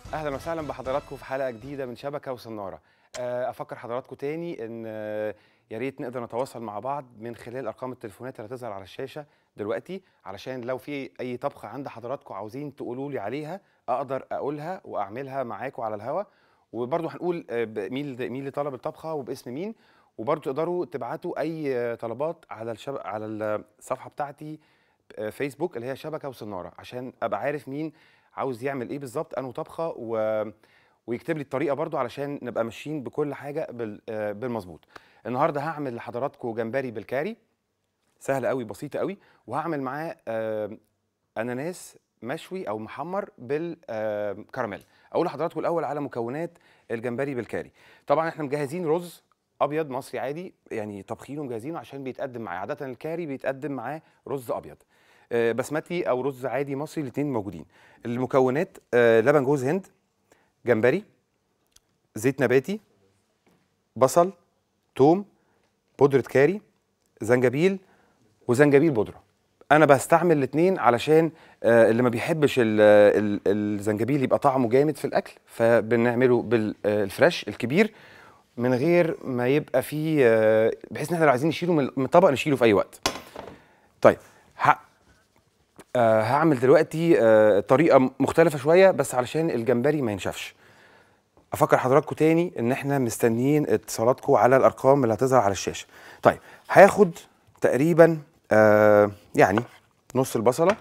اهلا وسهلا بحضراتكم في حلقه جديده من شبكه وصناره آه، افكر حضراتكم تاني ان آه، يا ريت نقدر نتواصل مع بعض من خلال ارقام التليفونات اللي هتظهر على الشاشه دلوقتي علشان لو في اي طبخه عند حضراتكم عاوزين تقولوا لي عليها اقدر اقولها واعملها معاكم على الهوا وبرضه هنقول آه، ب- مين اللي- مين اللي طلب الطبخه وباسم مين وبرضه تقدروا تبعتوا اي آه، طلبات على الشب... على الصفحه بتاعتي آه، فيسبوك اللي هي شبكه وصناره عشان ابقى عارف مين عاوز يعمل ايه بالظبط انه طبخه و... ويكتب لي الطريقه برضو علشان نبقى ماشيين بكل حاجه بال... آه، بالمظبوط النهارده هعمل لحضراتكم جمبري بالكاري سهل قوي بسيطه قوي وهعمل معاه آه، اناناس مشوي او محمر بالكراميل اقول لحضراتكم الاول على مكونات الجمبري بالكاري طبعا احنا مجهزين رز ابيض مصري عادي يعني طابخينه ومجهزينه عشان بيتقدم معاه عاده الكاري بيتقدم معاه رز ابيض آه، بسمتي او رز عادي مصري الاثنين موجودين المكونات آه، لبن جوز هند جمبري زيت نباتي بصل توم بودرة كاري زنجبيل وزنجبيل بودرة انا بستعمل الاثنين علشان آه، اللي ما بيحبش ال- ال- الزنجبيل يبقى طعمه جامد في الاكل فبنعمله بالفريش الكبير من غير ما يبقى فيه آه، بحيث ان احنا لو عايزين نشيله من من الطبق نشيله في اي وقت طيب ه- آه هعمل دلوقتي آه طريقه مختلفه شويه بس علشان الجمبري ما ينشفش افكر حضراتكم تاني ان احنا مستنيين اتصالاتكم على الارقام اللي هتظهر على الشاشه طيب هاخد تقريبا آه يعني نص البصله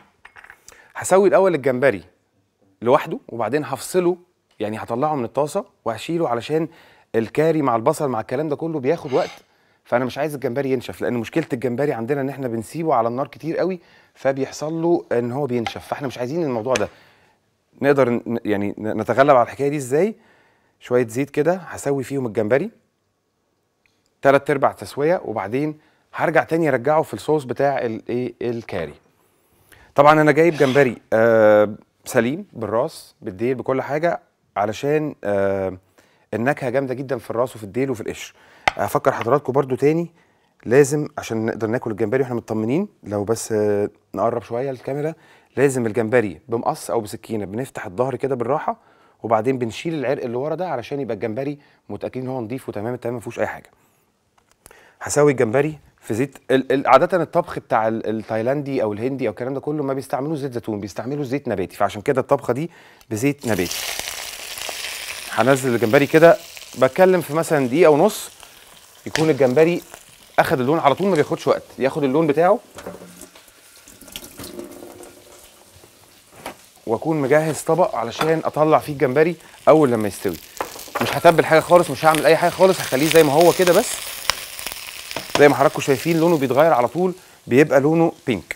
هسوي الاول الجمبري لوحده وبعدين هفصله يعني هطلعه من الطاسه وهشيله علشان الكاري مع البصل مع الكلام ده كله بياخد وقت فانا مش عايز الجمبري ينشف لان مشكله الجمبري عندنا ان احنا بنسيبه على النار كتير قوي فبيحصل له ان هو بينشف فاحنا مش عايزين الموضوع ده نقدر ن- يعني ن- نتغلب على الحكايه دي ازاي شويه زيت كده هسوي فيهم الجمبري تلات ارباع تسويه وبعدين هرجع تاني ارجعه في الصوص بتاع الايه الكاري طبعا انا جايب جمبري آه سليم بالراس بالديل بكل حاجه علشان آه النكهه جامده جدا في الراس وفي الديل وفي القشر افكر حضراتكم برضو تاني لازم عشان نقدر ناكل الجمبري واحنا مطمنين لو بس آه نقرب شويه الكاميرا لازم الجمبري بمقص او بسكينه بنفتح الظهر كده بالراحه وبعدين بنشيل العرق اللي ورا ده علشان يبقى الجمبري متاكدين ان هو نضيف وتمام التمام ما فيهوش اي حاجه هسوي الجمبري في زيت ال- ال- عاده الطبخ بتاع ال- التايلاندي او الهندي او الكلام ده كله ما بيستعملوش زيت زيتون بيستعملوا زيت نباتي فعشان كده الطبخه دي بزيت نباتي هنزل الجمبري كده بتكلم في مثلا دقيقه ونص يكون الجمبري اخد اللون على طول ما بياخدش وقت ياخد اللون بتاعه واكون مجهز طبق علشان اطلع فيه الجمبري اول لما يستوي مش هتبل حاجه خالص مش هعمل اي حاجه خالص هخليه زي ما هو كده بس زي ما حضراتكم شايفين لونه بيتغير على طول بيبقى لونه بينك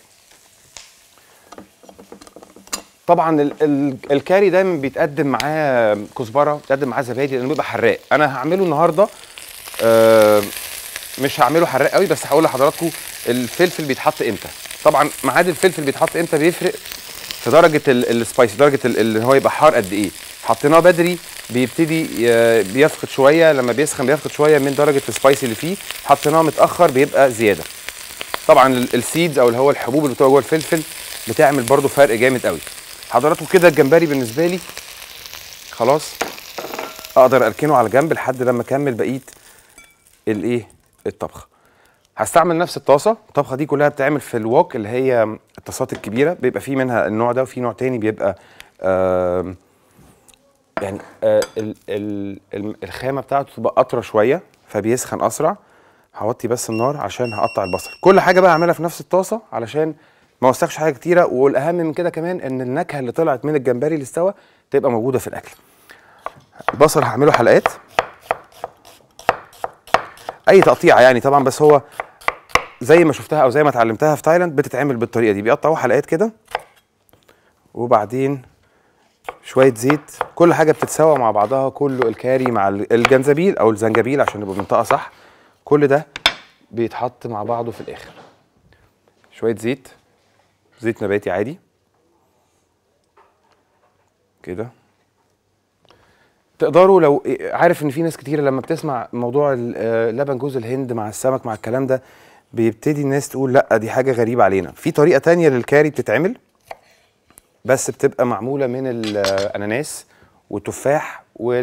طبعا ال ال الكاري دايما بيتقدم معاه كزبره بيتقدم معاه زبادي لانه بيبقى حراق انا هعمله النهارده آه مش هعمله حراق قوي بس هقول لحضراتكم الفلفل بيتحط امتى طبعا ميعاد الفلفل بيتحط امتى بيفرق في درجه السبايسي درجه ال- اللي هو يبقى حار قد ايه حطيناه بدري بيبتدي ي- بيفقد شويه لما بيسخن بيفقد شويه من درجه السبايسي اللي فيه حطيناه متاخر بيبقى زياده طبعا ال- السيدز او اللي هو الحبوب اللي بتبقى جوه الفلفل بتعمل برضو فرق جامد قوي حضراتكم كده الجمبري بالنسبه لي خلاص اقدر اركنه على جنب لحد لما اكمل بقيه الايه الطبخ هستعمل نفس الطاسه الطبخه دي كلها بتتعمل في الوok اللي هي الطاسات الكبيره بيبقى في منها النوع ده وفي نوع تاني بيبقى آم، يعني آه، ال- ال- ال- الخامه بتاعته تبقى اطرى شويه فبيسخن اسرع هوطي بس النار عشان هقطع البصل كل حاجه بقى اعملها في نفس الطاسه علشان ما اوسخش حاجه كتيره والاهم من كده كمان ان النكهه اللي طلعت من الجمبري اللي استوى تبقى موجوده في الاكل البصل هعمله حلقات اي تقطيعه يعني طبعا بس هو زي ما شفتها او زي ما اتعلمتها في تايلاند بتتعمل بالطريقه دي بيقطعوا حلقات كده وبعدين شويه زيت كل حاجه بتتساوى مع بعضها كله الكاري مع ال- الجنزبيل او الزنجبيل عشان نبقى بنطقها صح كل ده بيتحط مع بعضه في الاخر شويه زيت زيت نباتي عادي كده تقدروا لو عارف ان في ناس كتير لما بتسمع موضوع ال- آه، لبن جوز الهند مع السمك مع الكلام ده بيبتدي الناس تقول لا دي حاجه غريبه علينا في طريقه تانية للكاري بتتعمل بس بتبقى معموله من الاناناس والتفاح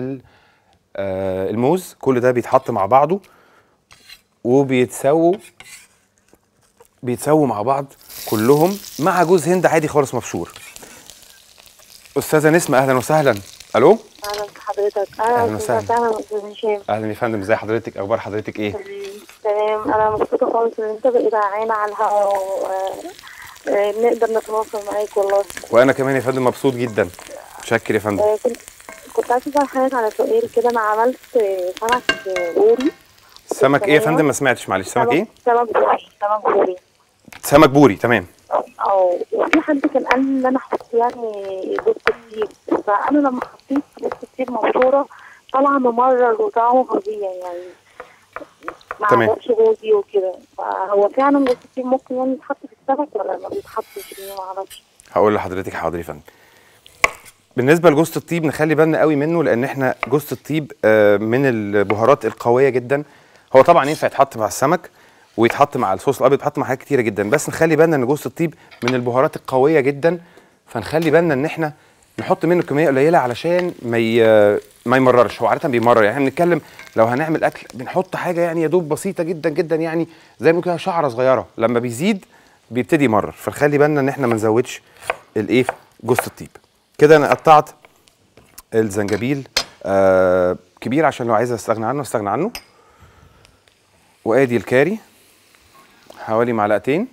والموز كل ده بيتحط مع بعضه وبيتسووا بيتسووا مع بعض كلهم مع جوز هند عادي خالص مبشور استاذه نسمه اهلا وسهلا الو اهلا بحضرتك أهلاً وسهلاً. وسهلا استاذ هشام اهلا يا فندم ازي حضرتك اخبار حضرتك ايه تمام انا مبسوطه خالص ان انت بقيت معانا على الهوا و- آه، نقدر نتواصل معاك والله وانا كمان يا فندم مبسوط جدا متشكر يا فندم آه، كنت كنت عايزه اسال حضرتك على سؤال كده انا عملت آه، سمك آه، بوري سمك ايه يا فندم ما سمعتش معلش سمك ايه سمك بوري سمك بوري سمك بوري تمام اه وفي حد كان قال لي ان انا احط يعني جوز الطيب فانا لما حطيت جوز الطيب مبشوره طالعه ممرر وطعمه فظيع يعني ما تمام. عجبش جوزي وكده فهو فعلا جوز الطيب ممكن يعني يتحط في السمك ولا ما بيتحطش يعني ما اعرفش هقول لحضرتك حاضر يا فندم بالنسبه لجوزة الطيب نخلي بالنا قوي منه لان احنا جوزة الطيب آه، من البهارات القويه جدا هو طبعا ينفع يتحط مع السمك ويتحط مع الصوص الابيض يتحط مع حاجات كتيره جدا بس نخلي بالنا ان جوزة الطيب من البهارات القويه جدا فنخلي بالنا ان احنا نحط منه كميه قليله علشان ما ي... ما يمررش هو عاده بيمرر يعني احنا بنتكلم لو هنعمل اكل بنحط حاجه يعني يا دوب بسيطه جدا جدا يعني زي ما كده شعره صغيره لما بيزيد بيبتدي يمرر فنخلي بالنا ان احنا ما نزودش الايه جوز الطيب كده انا قطعت الزنجبيل آه كبير عشان لو عايز استغنى عنه استغنى عنه وادي الكاري حوالي معلقتين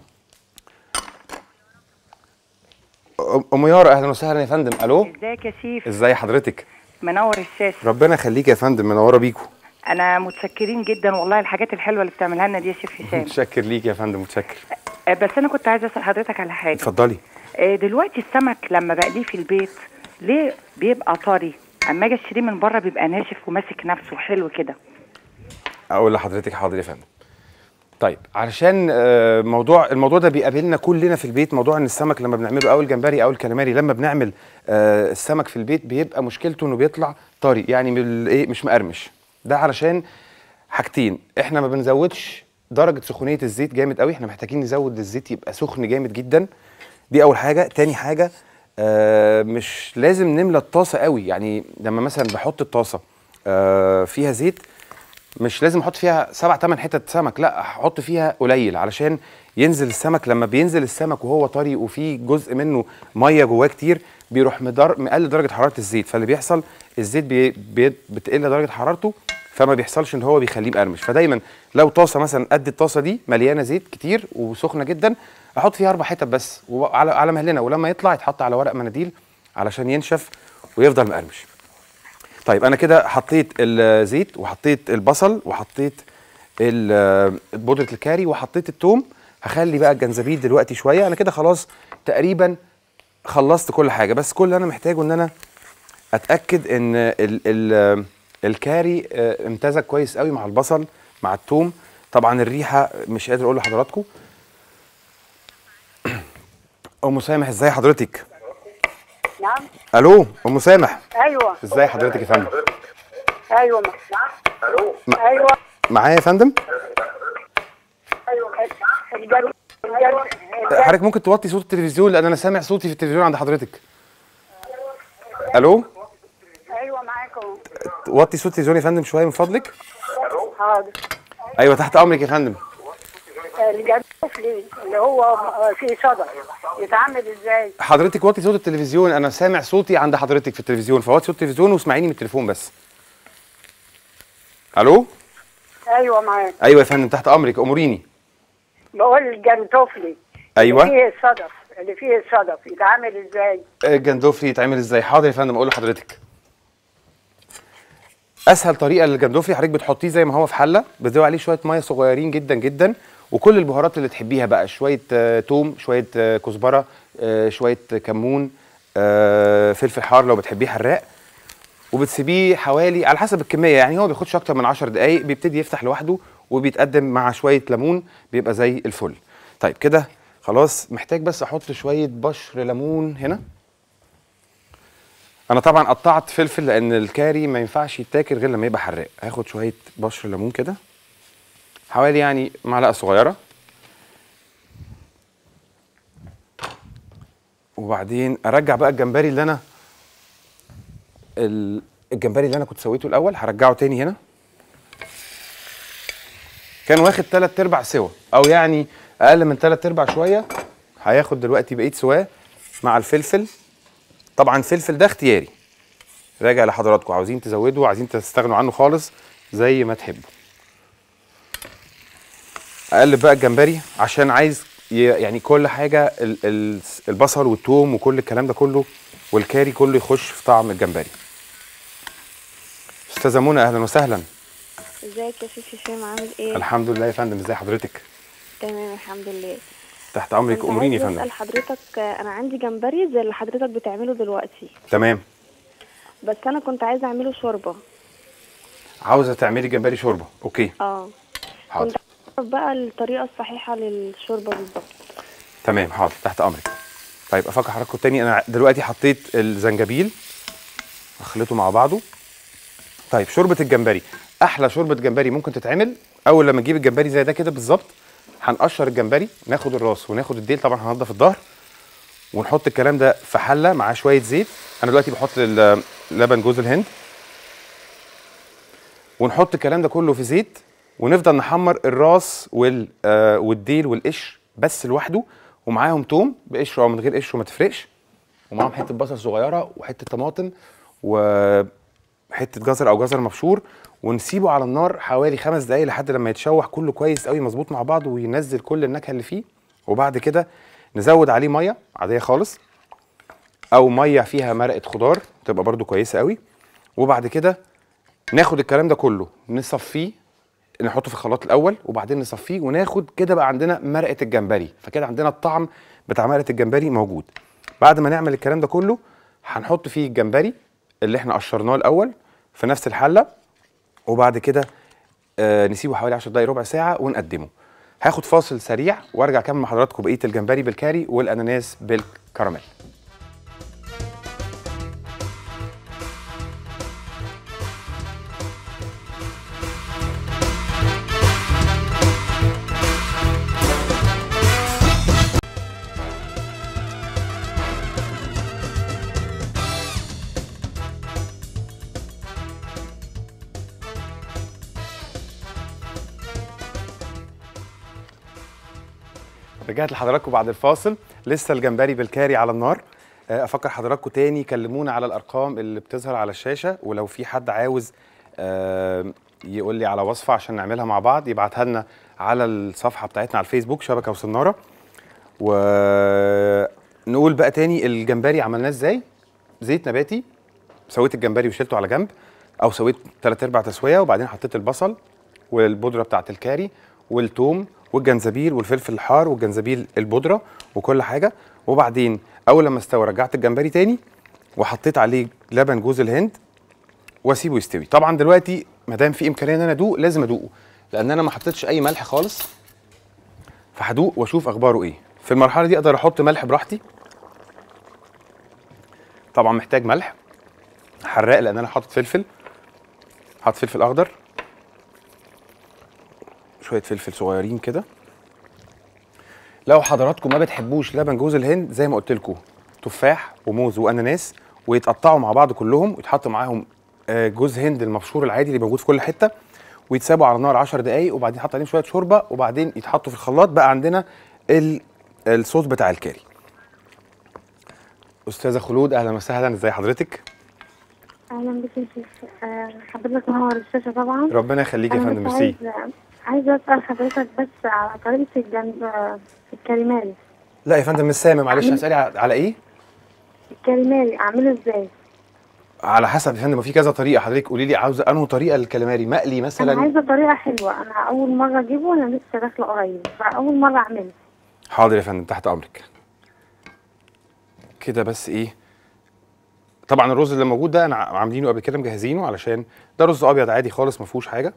أم- ام يارا اهلا وسهلا يا فندم الو ازيك يا شيف ازاي حضرتك منور الشاشه ربنا يخليك يا فندم منوره بيكو انا متشكرين جدا والله الحاجات الحلوه اللي بتعملها لنا دي يا شيف هشام متشكر ليك يا فندم متشكر آه، بس انا كنت عايزه اسال حضرتك على حاجه اتفضلي آه، دلوقتي السمك لما بقليه في البيت ليه بيبقى طري اما اجي اشتريه من بره بيبقى ناشف وماسك نفسه حلو كده اقول لحضرتك حاضر يا فندم طيب علشان آه، موضوع الموضوع ده بيقابلنا كلنا في البيت موضوع ان السمك لما بنعمله او الجمبري او الكاليماري لما بنعمل آه، السمك في البيت بيبقى مشكلته انه بيطلع طري يعني من ال- ايه مش مقرمش ده علشان حاجتين احنا ما بنزودش درجه سخونيه الزيت جامد قوي احنا محتاجين نزود الزيت يبقى سخن جامد جدا دي اول حاجه تاني حاجه آه مش لازم نملى الطاسه قوي يعني لما مثلا بحط الطاسه آه فيها زيت مش لازم احط فيها سبع ثمان حتت سمك لا احط فيها قليل علشان ينزل السمك لما بينزل السمك وهو طري وفي جزء منه ميه جواه كتير بيروح مدر مقلل درجه حراره الزيت فاللي بيحصل الزيت بي بي بتقل درجه حرارته فما بيحصلش ان هو بيخليه مقرمش فدايما لو طاسه مثلا قد الطاسه دي مليانه زيت كتير وسخنه جدا احط فيها اربع حتت بس وعلى على مهلنا ولما يطلع يتحط على ورق مناديل علشان ينشف ويفضل مقرمش طيب انا كده حطيت الزيت وحطيت البصل وحطيت ال- بودره الكاري وحطيت التوم هخلي بقى الجنزبيل دلوقتي شويه انا كده خلاص تقريبا خلصت كل حاجه بس كل اللي انا محتاجه ان انا اتاكد ان ال ال الكاري آه، امتزج كويس قوي مع البصل مع التوم طبعا الريحه مش قادر اقول لحضراتكم ام سامح ازاي حضرتك نعم الو ام سامح ايوه ازاي حضرتك يا فندم ايوه م- ايوه معايا يا فندم الجر- الجر- حضرتك ممكن توطي صوت التلفزيون لان انا سامع صوتي في التلفزيون عند حضرتك الو ايوه معاكم وطي صوت التلفزيون يا فندم شويه من فضلك حاضر ايوه تحت امرك يا فندم الجرفلي اللي هو فيه صدى يتعمل ازاي؟ حضرتك وطي صوت التلفزيون انا سامع صوتي عند حضرتك في التلفزيون فوطي صوت التلفزيون واسمعيني من التليفون بس الو ايوه معاك ايوه يا فندم تحت امرك اموريني بقول الجرنتوفلي ايوه اللي فيه الصدف اللي فيه الصدف يتعمل ازاي؟ الجندوفلي يتعمل ازاي حاضر يا فندم اقول لحضرتك اسهل طريقه للجندوفلي حضرتك بتحطيه زي ما هو في حله بتزود عليه شويه ميه صغيرين جدا جدا وكل البهارات اللي تحبيها بقى شويه آه، توم شويه آه، كزبره آه، شويه كمون آه، فلفل حار لو بتحبيه حراق وبتسيبيه حوالي على حسب الكميه يعني هو بياخدش اكتر من 10 دقائق بيبتدي يفتح لوحده وبيتقدم مع شويه ليمون بيبقى زي الفل طيب كده خلاص محتاج بس احط شويه بشر ليمون هنا انا طبعا قطعت فلفل لان الكاري ما ينفعش يتاكل غير لما يبقى حراق هاخد شويه بشر ليمون كده حوالي يعني معلقه صغيره وبعدين ارجع بقى الجمبري اللي انا ال- الجمبري اللي انا كنت سويته الاول هرجعه تاني هنا كان واخد تلات ارباع سوا او يعني اقل من تلات ارباع شويه هياخد دلوقتي بقيه سواه مع الفلفل طبعا الفلفل ده اختياري راجع لحضراتكم عاوزين تزودوا عايزين تستغنوا عنه خالص زي ما تحبوا اقلب بقى الجمبري عشان عايز ي- يعني كل حاجه ال- ال- البصل والثوم وكل الكلام ده كله والكاري كله يخش في طعم الجمبري استاذه منى اهلا وسهلا ازيك يا شيف هشام عامل ايه؟ الحمد لله يا فندم ازي حضرتك تمام الحمد لله تحت امرك كنت اموريني يا عايزة فندم اسال حضرتك آه، انا عندي جمبري زي اللي حضرتك بتعمله دلوقتي تمام بس انا كنت عايزه اعمله شوربه عاوزه تعملي جمبري شوربه اوكي اه حاضر كنت عايزة بقى الطريقه الصحيحه للشوربه بالظبط تمام حاضر تحت امرك طيب افكر حضراتكم تاني انا دلوقتي حطيت الزنجبيل اخلطه مع بعضه طيب شوربه الجمبري احلى شوربه جمبري ممكن تتعمل اول لما نجيب الجمبري زي ده كده بالظبط هنقشر الجمبري ناخد الراس وناخد الديل طبعا هننضف الظهر ونحط الكلام ده في حله مع شويه زيت انا دلوقتي بحط ال- لبن جوز الهند ونحط الكلام ده كله في زيت ونفضل نحمر الراس وال آه والديل والقش بس لوحده ومعاهم توم بقشره او من غير قشره ما تفرقش ومعاهم حته بصل صغيره وحته طماطم وحته جزر او جزر مبشور ونسيبه على النار حوالي خمس دقايق لحد لما يتشوح كله كويس قوي مظبوط مع بعض وينزل كل النكهه اللي فيه وبعد كده نزود عليه ميه عاديه خالص او ميه فيها مرقه خضار تبقى برده كويسه قوي وبعد كده ناخد الكلام ده كله نصفيه نحطه في الخلاط الاول وبعدين نصفيه وناخد كده بقى عندنا مرقه الجمبري فكده عندنا الطعم بتاع مرقه الجمبري موجود بعد ما نعمل الكلام ده كله هنحط فيه الجمبري اللي احنا قشرناه الاول في نفس الحله وبعد كده آه نسيبه حوالي 10 دقايق ربع ساعه ونقدمه هاخد فاصل سريع وارجع اكمل مع حضراتكم بقيه الجمبري بالكاري والاناناس بالكراميل رجعت لحضراتكم بعد الفاصل لسه الجمبري بالكاري على النار آه، افكر حضراتكم تاني كلمونا على الارقام اللي بتظهر على الشاشه ولو في حد عاوز آه، يقول لي على وصفه عشان نعملها مع بعض يبعتها لنا على الصفحه بتاعتنا على الفيسبوك شبكه وصناره ونقول بقى تاني الجمبري عملناه ازاي زيت نباتي سويت الجمبري وشيلته على جنب او سويت تلات ارباع تسويه وبعدين حطيت البصل والبودره بتاعت الكاري والثوم والجنزبيل والفلفل الحار والجنزبيل البودره وكل حاجه وبعدين اول لما استوى رجعت الجمبري تاني وحطيت عليه لبن جوز الهند واسيبه يستوي طبعا دلوقتي ما دام في امكانيه ان انا ادوق لازم ادوقه لان انا ما حطيتش اي ملح خالص فهدوق واشوف اخباره ايه في المرحله دي اقدر احط ملح براحتي طبعا محتاج ملح حراق لان انا حاطط فلفل حاطط فلفل اخضر شويه فلفل صغيرين كده لو حضراتكم ما بتحبوش لبن جوز الهند زي ما قلت لكم تفاح وموز واناناس ويتقطعوا مع بعض كلهم ويتحط معاهم آه، جوز هند المبشور العادي اللي موجود في كل حته ويتسابوا على النار 10 دقائق وبعدين يحط عليهم شويه شوربه وبعدين يتحطوا في الخلاط بقى عندنا ال- الصوص بتاع الكاري استاذه خلود اهلا وسهلا ازي حضرتك اهلا بك يا شيخ آه، حضرتك منور الشاشه طبعا ربنا يخليك يا أنا فندم بس ميرسي عايز عايزه اسال حضرتك بس على طريقه الجنب الكاليماري لا يا فندم مش سامع معلش هسالي على على ايه الكاليماري اعمله ازاي على حسب يا فندم في كذا طريقه حضرتك قولي لي عاوزه انه طريقه للكاليماري مقلي انا مثلا عايزه طريقه حلوه انا اول مره اجيبه انا لسه داخله قريب فاول مره اعمله حاضر يا فندم تحت امرك كده بس ايه طبعا الرز اللي موجود ده انا عاملينه قبل كده مجهزينه علشان ده رز ابيض عادي خالص ما فيهوش حاجه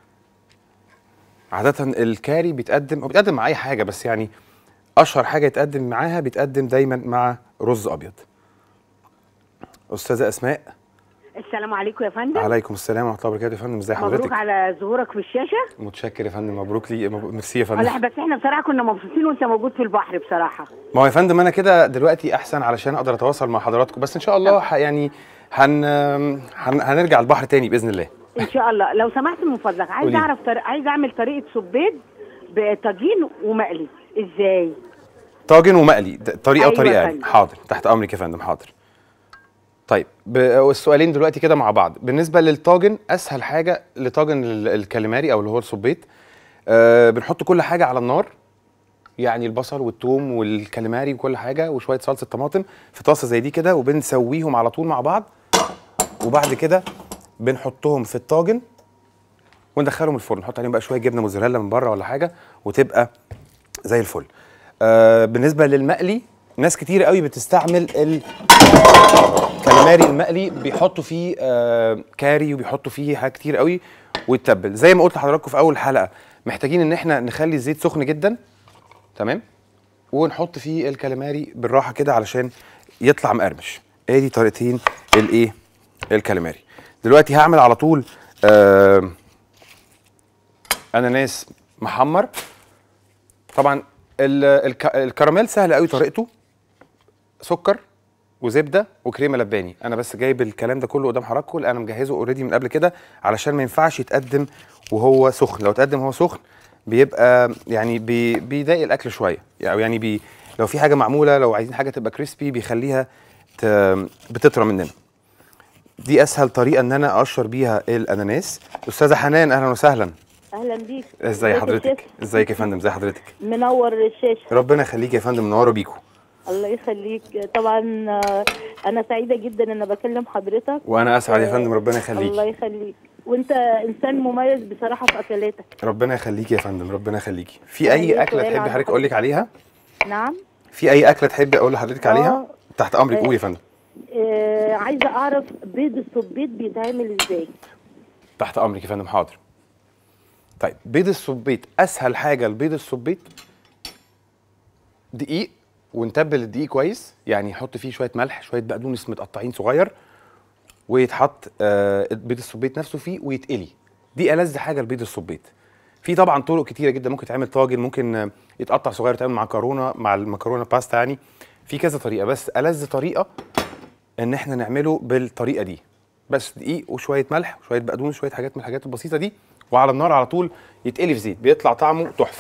عاده الكاري بيتقدم هو بيتقدم مع اي حاجه بس يعني اشهر حاجه يتقدم معاها بيتقدم دايما مع رز ابيض استاذه اسماء السلام عليكم يا فندم عليكم السلام ورحمه الله وبركاته يا فندم ازي مبروك حضرتك على ظهورك في الشاشه متشكر يا فندم مبروك لي مب- ميرسي يا لا فندم بس احنا بصراحه كنا مبسوطين وانت موجود في البحر بصراحه ما هو يا فندم انا كده دلوقتي احسن علشان اقدر اتواصل مع حضراتكم بس ان شاء الله ح- يعني هن... هن... هنرجع البحر تاني باذن الله ان شاء الله لو سمحت من فضلك عايز قولي. اعرف طر... عايز اعمل طريقه سبيط بطاجين ومقلي ازاي طاجن ومقلي د- طريقه أيوة وطريقه يا يعني فندم. حاضر تحت امرك يا فندم حاضر طيب ب... السؤالين دلوقتي كده مع بعض بالنسبه للطاجن اسهل حاجه لطاجن ال- الكاليماري او اللي هو الصبيط آه بنحط كل حاجه على النار يعني البصل والثوم والكاليماري وكل حاجه وشويه صلصه طماطم في طاسه زي دي كده وبنسويهم على طول مع بعض وبعد كده بنحطهم في الطاجن وندخلهم الفرن نحط عليهم بقى شويه جبنه موزاريلا من بره ولا حاجه وتبقى زي الفل آه بالنسبه للمقلي ناس كتير قوي بتستعمل الكاليماري المقلي بيحطوا فيه آه كاري وبيحطوا فيه حاجات كتير قوي ويتبل زي ما قلت لحضراتكم في اول حلقه محتاجين ان احنا نخلي الزيت سخن جدا تمام ونحط فيه الكاليماري بالراحه كده علشان يطلع مقرمش ادي طريقتين الايه الكاليماري دلوقتي هعمل على طول آه اناناس محمر طبعا ال- الك- الكراميل سهل قوي طريقته سكر وزبده وكريمه لباني انا بس جايب الكلام ده كله قدام حضراتكم انا مجهزه اوريدي من قبل كده علشان ما ينفعش يتقدم وهو سخن لو اتقدم وهو سخن بيبقى يعني بي بيضايق الاكل شويه يعني يعني بي لو في حاجه معموله لو عايزين حاجه تبقى كريسبي بيخليها ت... بتطرى مننا دي اسهل طريقه ان انا اقشر بيها الاناناس استاذه حنان اهلا وسهلا اهلا بيك ازي ازيك يا حضرتك شيخ؟ ازيك يا فندم ازي حضرتك منور الشاشه ربنا يخليك يا فندم منوره بيكم الله يخليك طبعا آه، انا سعيده جدا ان أنا بكلم حضرتك وانا اسعد يا آه، فندم ربنا الله يخليك يخليك وانت انسان مميز بصراحه في اكلاتك ربنا يخليك يا فندم ربنا يخليكي في أنا اي ليا اكله سؤال تحبي عن حضرتك اقول لك عليها نعم في اي اكله تحبي اقول لحضرتك عليها آه. تحت امرك آه. قولي يا فندم آه عايزه اعرف بيض الصبيط بيتعمل ازاي تحت امرك يا فندم حاضر طيب بيض السبيط اسهل حاجه البيض السبيط دقيق ونتبل الدقيق كويس يعني نحط فيه شويه ملح شويه بقدونس متقطعين صغير ويتحط آه بيض السبيط نفسه فيه ويتقلي دي ألذ حاجه البيض السبيط في طبعا طرق كتيره جدا ممكن تعمل طاجن ممكن آه، يتقطع صغير يتعمل مع مكرونه مع المكرونه باستا يعني في كذا طريقه بس ألذ طريقه ان احنا نعمله بالطريقه دي بس دقيق وشويه ملح وشويه بقدونس شويه حاجات من الحاجات البسيطه دي وعلى النار على طول يتقلي في زيت بيطلع طعمه تحفه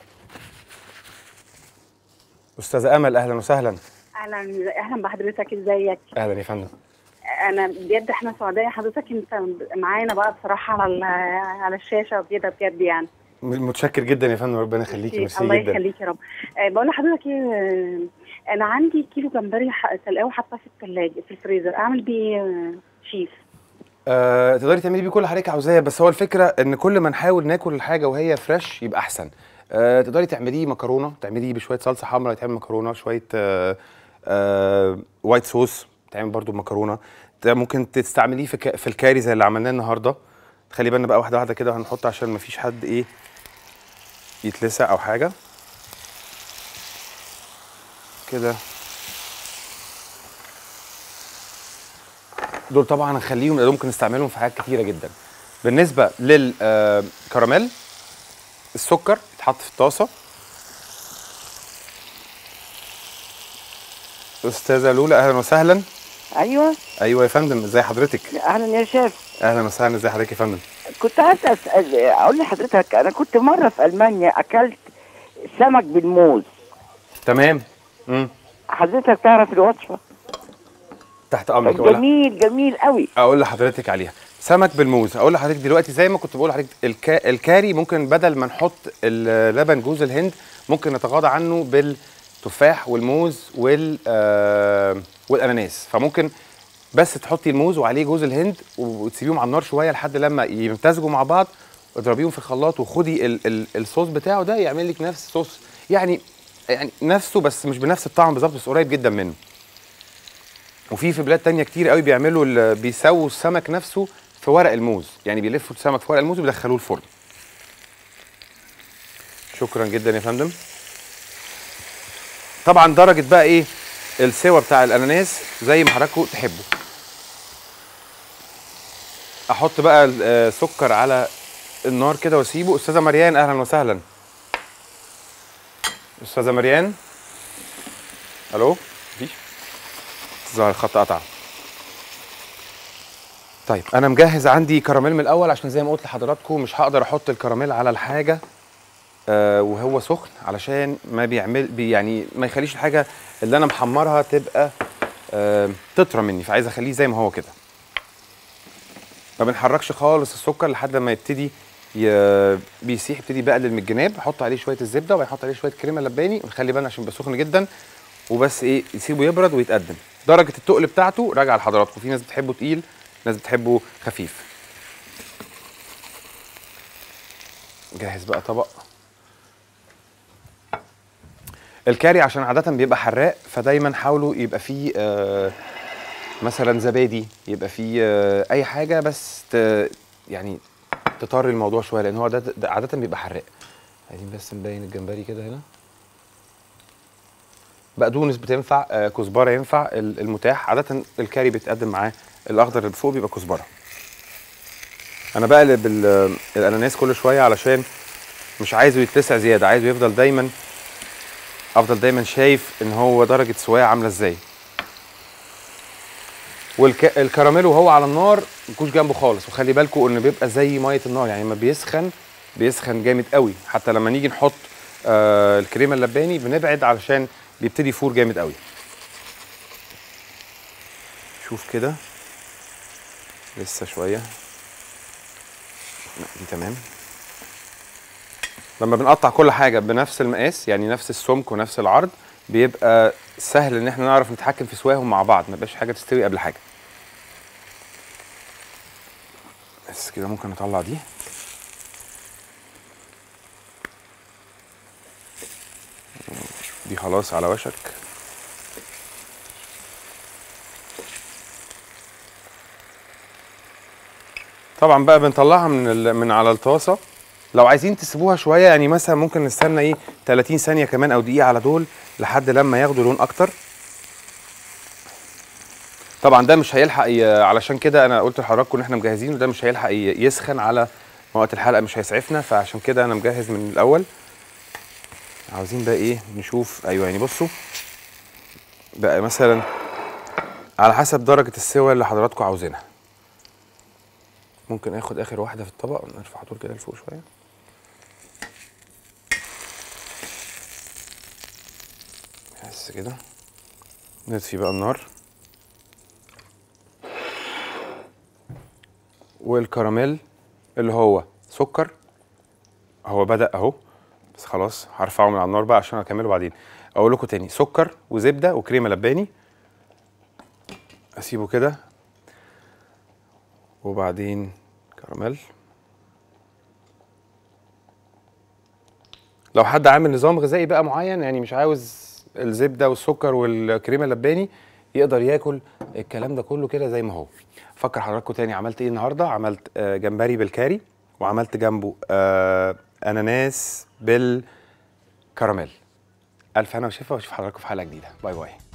استاذه امل اهلا وسهلا اهلا اهلا بحضرتك ازيك اهلا يا فندم انا بجد احنا سعداء حضرتك انت معانا بقى بصراحه على ال- على الشاشه وكده بجد يعني م- متشكر جدا يا فندم ربنا يخليكي ميرسي الله جدا يخليك يا رب أه بقول لحضرتك ايه آه، انا عندي كيلو جمبري ح- سلقاه وحاطاه في الثلاجه في الفريزر اعمل بيه آه، شيف آه، تقدري تعملي بيه كل اللي حضرتك عاوزاه بس هو الفكره ان كل ما نحاول ناكل الحاجه وهي فريش يبقى احسن آه، تقدري تعمليه مكرونه تعمليه بشويه صلصه حمراء تعمل مكرونه شويه آه، آه، وايت صوص تعمل برضو مكرونه ده ممكن تستعمليه في ك- في الكاري زي اللي عملناه النهارده خلي بالنا بقى واحده واحده كده هنحط عشان ما فيش حد ايه يتلسع او حاجه كده دول طبعا هنخليهم لأن ممكن نستعملهم في حاجات كتيره جدا بالنسبه للكراميل السكر يتحط في الطاسه استاذه لولا اهلا وسهلا ايوه ايوه يا فندم ازي حضرتك اهلا يا شيف اهلا وسهلا ازي حضرتك يا فندم كنت عايز اسال اقول لحضرتك انا كنت مره في المانيا اكلت سمك بالموز تمام امم حضرتك تعرف الوصفه تحت امرك ولا جميل جميل قوي اقول لحضرتك عليها سمك بالموز اقول لحضرتك دلوقتي زي ما كنت بقول لحضرتك الكا... الكاري ممكن بدل ما نحط اللبن جوز الهند ممكن نتغاضى عنه بالتفاح والموز وال آه... والاناناس فممكن بس تحطي الموز وعليه جوز الهند وتسيبيهم على النار شويه لحد لما يمتزجوا مع بعض اضربيهم في الخلاط وخدي ال... ال... الصوص بتاعه ده يعمل لك نفس الصوص يعني يعني نفسه بس مش بنفس الطعم بالظبط بس قريب جدا منه وفي في بلاد تانية كتير قوي بيعملوا ال- بيسووا السمك نفسه في ورق الموز يعني بيلفوا السمك في ورق الموز وبيدخلوه الفرن شكرا جدا يا فندم طبعا درجة بقى ايه السوا بتاع الاناناس زي ما حضراتكم تحبوا احط بقى ال- آه، سكر على النار كده واسيبه استاذه مريان اهلا وسهلا استاذه مريان الو مفيش ظهر الخط قطع طيب انا مجهز عندي كراميل من الاول عشان زي ما قلت لحضراتكم مش هقدر احط الكراميل على الحاجه آه وهو سخن علشان ما بيعمل بي يعني ما يخليش الحاجه اللي انا محمرها تبقى آه تطرى مني فعايز اخليه زي ما هو كده ما بنحركش خالص السكر لحد ما يبتدي ي... بيسيح يبتدي بقلل من الجناب احط عليه شويه الزبده وبعدين احط عليه شويه كريمه لباني ونخلي بالنا عشان يبقى سخن جدا وبس ايه يسيبه يبرد ويتقدم درجه التقل بتاعته راجعه لحضراتكم في ناس بتحبه تقيل ناس بتحبه خفيف جهز بقى طبق الكاري عشان عاده بيبقى حراق فدايما حاولوا يبقى فيه آه مثلا زبادي يبقى فيه آه اي حاجه بس ت يعني تطري الموضوع شويه لان هو ده, ده عاده بيبقى حراق عايزين بس نبين الجمبري كده هنا بقدونس بتنفع آه كزبره ينفع ال- المتاح عاده الكاري بيتقدم معاه الاخضر اللي فوق بيبقى كزبره انا بقلب ال- الاناناس كل شويه علشان مش عايزه يتلسع زياده عايزه يفضل دايما افضل دايما شايف ان هو درجه سواه عامله ازاي والكراميل وهو على النار مكوش جنبه خالص وخلي بالكم ان بيبقى زي ميه النار يعني لما بيسخن بيسخن جامد قوي حتى لما نيجي نحط آه الكريمه اللباني بنبعد علشان بيبتدي يفور جامد قوي شوف كده لسه شويه لا دي تمام لما بنقطع كل حاجه بنفس المقاس يعني نفس السمك ونفس العرض بيبقى سهل ان احنا نعرف نتحكم في سواهم مع بعض ما يبقاش حاجه تستوي قبل حاجه بس كده ممكن نطلع دي دي خلاص على وشك طبعا بقى بنطلعها من ال- من على الطاسه لو عايزين تسيبوها شويه يعني مثلا ممكن نستنى ايه 30 ثانيه كمان او دقيقه على دول لحد لما ياخدوا لون اكتر طبعا ده مش هيلحق ي... علشان كده انا قلت لحضراتكم ان احنا مجهزين وده مش هيلحق ي... يسخن على وقت الحلقه مش هيسعفنا فعشان كده انا مجهز من الاول عاوزين بقى ايه نشوف ايوه يعني بصوا بقى مثلا على حسب درجه السوى اللي حضراتكم عاوزينها ممكن اخد اخر واحده في الطبق نرفع دول كده لفوق شويه بس كده نطفي بقى النار والكراميل اللي هو سكر هو بدأ اهو بس خلاص هرفعه من على النار بقى عشان اكمله بعدين اقول لكم تاني سكر وزبده وكريمه لباني اسيبه كده وبعدين كراميل لو حد عامل نظام غذائي بقى معين يعني مش عاوز الزبده والسكر والكريمه اللباني يقدر ياكل الكلام ده كله كده زي ما هو فكر حضراتكم تاني عملت ايه النهارده عملت آه، جمبري بالكاري وعملت جنبه آه، اناناس بالكراميل الف هنا وشفا واشوف حضراتكم في حلقه جديده باي باي